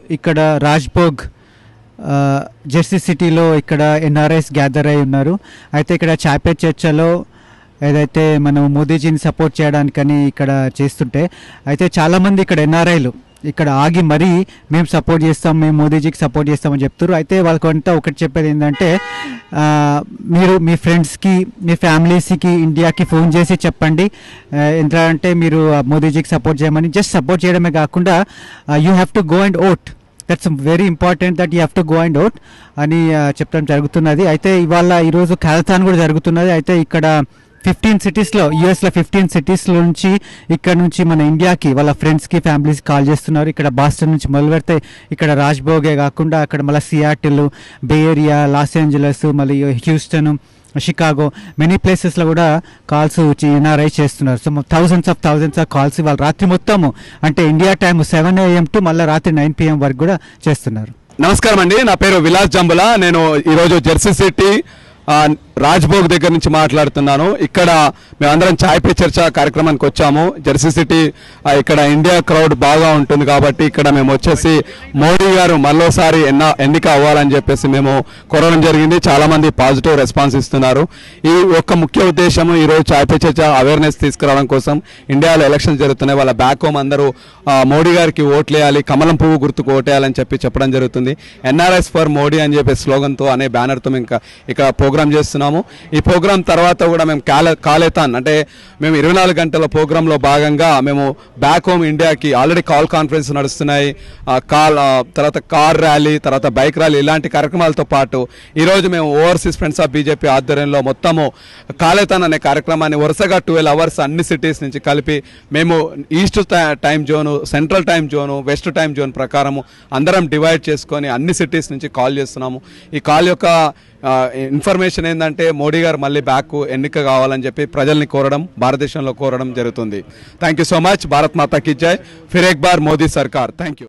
ఇక్కడ రాజ్భోగ్ ఆ, జెర్సీ సిటీలో ఇక్కడ ఎన్ఆర్ఐస్ గ్యాదర్ అయి ఉన్నారు అయితే ఇక్కడ చాపే చర్చలో ఏదైతే మనం మోదీజీని సపోర్ట్ చేయడానికని ఇక్కడ చేస్తుంటే అయితే చాలామంది ఇక్కడ ఎన్ఆర్ఐలు ఇక్కడ ఆగి మరీ మేము సపోర్ట్ చేస్తాం మేము మోదీజీకి సపోర్ట్ చేస్తామని చెప్తారు అయితే వాళ్ళకంతా ఒకటి చెప్పేది ఏంటంటే ఆ, మీరు మీ ఫ్రెండ్స్కి మీ ఫ్యామిలీస్కి ఇండియాకి ఫోన్ చేసి చెప్పండి ఆ, ఏంటంటే మీరు ఆ, మోదీజీకి సపోర్ట్ చేయమని జస్ట్ సపోర్ట్ చేయడమే కాకుండా you have to go and vote that's very important that you have to go and out అని ఆ, చెప్పడం జరుగుతున్నది అయితే ఇవాళ ఈరోజు క్యాలథాన్ కూడా జరుగుతున్నది అయితే ఇక్కడ ఫిఫ్టీన్ సిటీస్లో యూఎస్లో ఫిఫ్టీన్ సిటీస్లో నుంచి ఇక్కడ నుంచి మన ఇండియాకి వాళ్ళ ఫ్రెండ్స్కి ఫ్యామిలీస్కి కాల్ చేస్తున్నారు ఇక్కడ బాస్టన్ నుంచి మొదలు పెడితే ఇక్కడ రాజ్భోగే కాకుండా అక్కడ మళ్ళీ Seattle bay area Los Angeles మళ్ళీ హ్యూస్టన్ షికాగో మెనీ ప్లేసెస్లో కూడా కాల్స్ ఎన్ఆర్ఐ చేస్తున్నారు so thousands of thousands of calls ఇవాళ రాత్రి మొత్తము అంటే India time seven AM to మళ్ళీ రాత్రి నైన్ పిఎం వరకు కూడా చేస్తున్నారు నమస్కారం అండి నా పేరు విలాస్ జంబుల నేను ఈరోజు జెర్సీ సిటీ ఆ, రాజ్భోగ్ దగ్గర నుంచి మాట్లాడుతున్నాను ఇక్కడ మేమందరం చాయ్ పే చర్చ కార్యక్రమానికి వచ్చాము జెర్సీ సిటీ ఆ, ఇక్కడ ఇండియా క్రౌడ్ బాగా ఉంటుంది కాబట్టి ఇక్కడ మేము వచ్చేసి మోడీ గారు మరోసారి ఎన్న ఎన్నిక అవ్వాలని చెప్పేసి మేము కోరడం జరిగింది చాలా మంది పాజిటివ్ రెస్పాన్స్ ఇస్తున్నారు ఈ యొక్క ముఖ్య ఉద్దేశం ఈ రోజు చాయ్ పే చర్చ అవేర్నెస్ తీసుకురావడం కోసం ఇండియాలో ఎలక్షన్స్ జరుగుతున్నాయి వాళ్ళ బ్యాక్ హోమ్ అందరూ ఆ, మోడీ గారికి ఓట్లేయాలి కమలం పువ్వు గుర్తుకు ఓటేయాలని చెప్పి చెప్పడం జరుగుతుంది ఎన్ఆర్ఎస్ ఫర్ మోడీ అని చెప్పే స్లోగన్తో అనే బ్యానర్తో మేము ఇంకా ఇక్కడ ప్రోగ్రామ్ చేస్తున్నాము ఈ ప్రోగ్రామ్ తర్వాత కూడా మేము కాలే కాలేతాన్ అంటే మేము ఇరవై నాలుగు గంటల ప్రోగ్రాంలో భాగంగా మేము బ్యాక్ హోమ్ ఇండియాకి ఆల్రెడీ కాల్ కాన్ఫరెన్స్ నడుస్తున్నాయి ఆ, కాల్ ఆ, తర్వాత కార్ ర్యాలీ తర్వాత బైక్ ర్యాలీ ఇలాంటి కార్యక్రమాలతో పాటు ఈరోజు మేము ఓవర్సీస్ ఫ్రెండ్స్ ఆఫ్ బీజేపీ ఆధ్వర్యంలో మొత్తము కాలేతాన్ అనే కార్యక్రమాన్ని వరుసగా ట్వెల్వ్ అవర్స్ అన్ని సిటీస్ నుంచి కలిపి మేము east time zone central time zone west time zone ప్రకారము అందరం డివైడ్ చేసుకొని అన్ని సిటీస్ నుంచి కాల్ చేస్తున్నాము ఈ కాల్ యొక్క ఆ, ఇన్ఫర్మేషన్ ఏంటంటే మోడీ గారు మళ్ళీ బ్యాక్ ఎన్నిక కావాలని చెప్పి ప్రజల్ని కోరడం భారతదేశంలో కోరడం జరుగుతుంది thank you so much Bharat Mata కి జై ఫిర్ ఎక్ బార్ మోదీ సర్కార్ థ్యాంక్ యూ